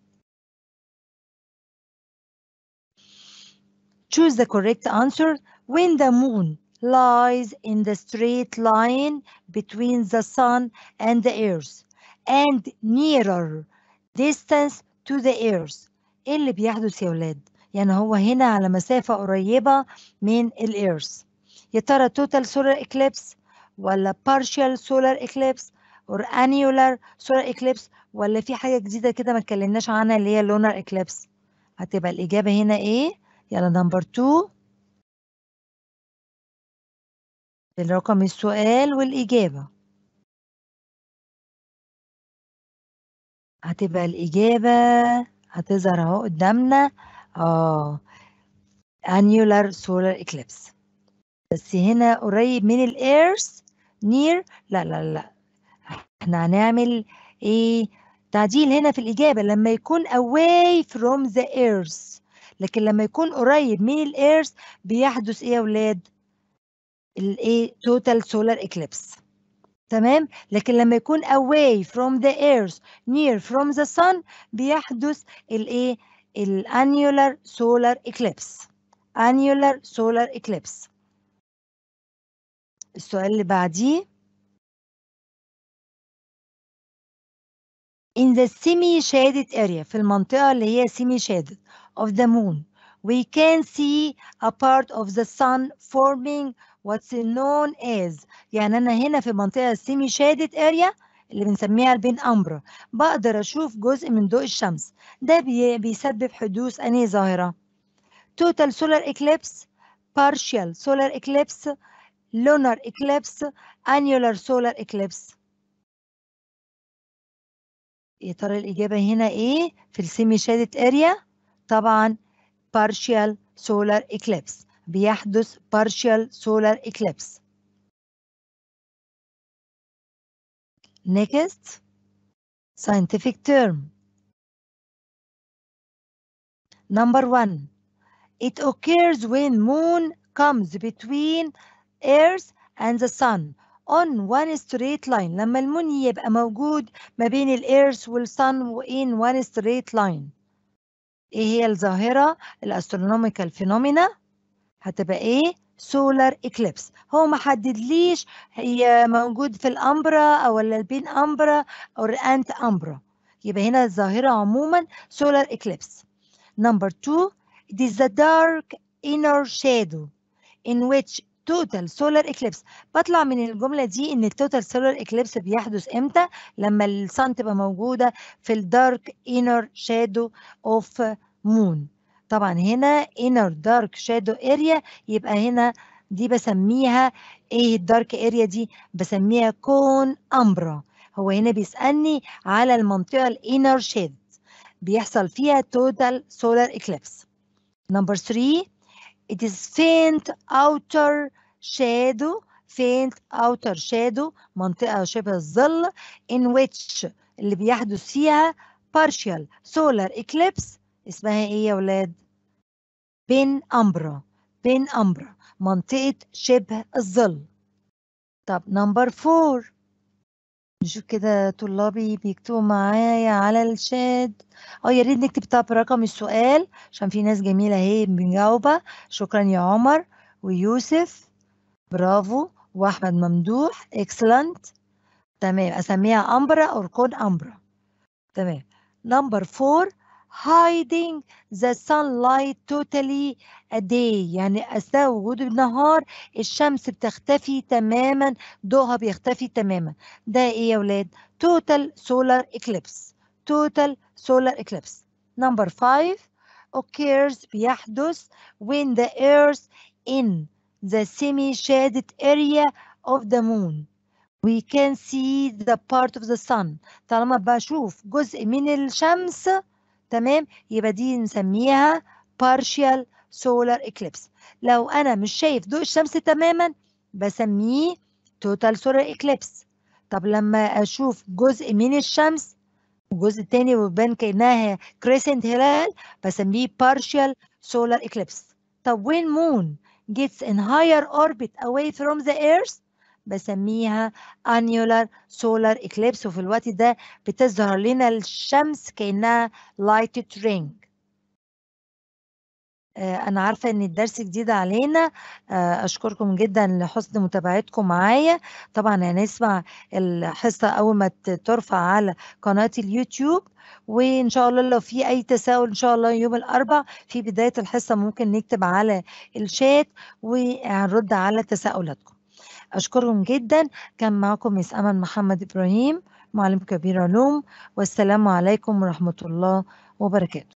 choose the correct answer when the moon lies in the straight line between the sun and the earth and nearer distance to the earth ايه اللي بيحدث يا ولاد يعني هو هنا على مسافة قريبة من الإيرث يا ترى total solar eclipse ولا partial solar eclipse or annular solar eclipse ولا في حاجة جديدة كده ما اتكلمناش عنها اللي هي lunar eclipse هتبقى الإجابة هنا إيه؟ يلا نمبر 2 الرقم السؤال والإجابة هتبقى الإجابة هتظهر اهو قدامنا اه annular solar eclipse بس هنا قريب من الإيرث نير لا لا لا احنا هنعمل ايه تعديل هنا في الإجابة لما يكون away from the earth لكن لما يكون قريب من الإيرث بيحدث ايه يا ولاد الايه total solar eclipse تمام لكن لما يكون away from the earth near from the sun بيحدث الايه الانيولار سولار eclipse annular solar eclipse السؤال اللي بعديه in the semi shaded area في المنطقة اللي هي semi shaded of the moon we can see a part of the sun forming what's known as يعني أنا هنا في منطقة semi shaded area اللي بنسميها البين أمبرا بقدر أشوف جزء من ضوء الشمس ده بي بيسبب حدوث أنهي ظاهرة total solar eclipse partial solar eclipse lunar eclipse annular solar eclipse يا ترى الإجابة هنا إيه في السيمي شادد اريا طبعا partial solar eclipse بيحدث partial solar eclipse next scientific term number one it occurs when moon comes between earth and the sun on one straight line لما المون يبقى موجود ما بين الإيرث والصن وإن one straight line إيه هي الظاهرة الأسترونوميكال فينومينا هتبقى إيه سولار إكليبس هو ما حددليش هي موجود في الأمبرا أو ولا البين أمبرا أو الأنت أمبرا يبقى هنا الظاهرة عموما سولار إكليبس number two it is the dark inner shadow in which total solar eclipse بطلع من الجملة دي إن التوتال solar eclipse بيحدث إمتى؟ لما الصن تبقى موجودة في الدارك inner shadow of moon طبعا هنا inner dark shadow area يبقى هنا دي بسميها ايه الدارك اريا دي بسميها كون امبرا هو هنا بيسألني على المنطقة الانر شيد بيحصل فيها total solar eclipse number 3 it is faint outer shadow faint outer shadow منطقة شبه الظل in which اللي بيحدث فيها partial solar eclipse اسمها ايه يا ولاد بين أمبرا بين أمبرا منطقة شبه الظل طب نمبر فور نشوف كده طلابي بيكتبوا معايا على الشات اه يا ريت نكتب طب رقم السؤال عشان في ناس جميلة اهي مجاوبة شكرا يا عمر ويوسف برافو واحمد ممدوح excellent تمام اسميها امبرا اور كون امبرا تمام نمبر 4 hiding the sunlight totally a day يعني أثناء وجود النهار الشمس بتختفي تماما ضوءها بيختفي تماما ده إيه يا ولاد؟ total solar eclipse total solar eclipse number 5 occurs بيحدث when the earth in the semi-shaded area of the moon we can see the part of the sun طالما بشوف جزء من الشمس تمام يبقى دي نسميها partial solar eclipse لو انا مش شايف ضوء الشمس تماما بسميه total solar eclipse طب لما اشوف جزء من الشمس وجزء تاني ويبان كانها crescent هلال بسميه partial solar eclipse طب when moon gets in higher orbit away from the earth بسميها annular solar eclipse وفي الوقت ده بتظهر لنا الشمس كأنها lighted ring أنا عارفة إن الدرس جديد علينا أشكركم جدا لحسن متابعتكم معايا طبعا هنسمع الحصة أول ما ترفع على قناة اليوتيوب وإن شاء الله لو في أي تساؤل إن شاء الله يوم الأربع في بداية الحصة ممكن نكتب على الشات وهنرد على تساؤلاتكم أشكرهم جدا كان معكم مس أمل محمد إبراهيم معلم كبير علوم والسلام عليكم ورحمة الله وبركاته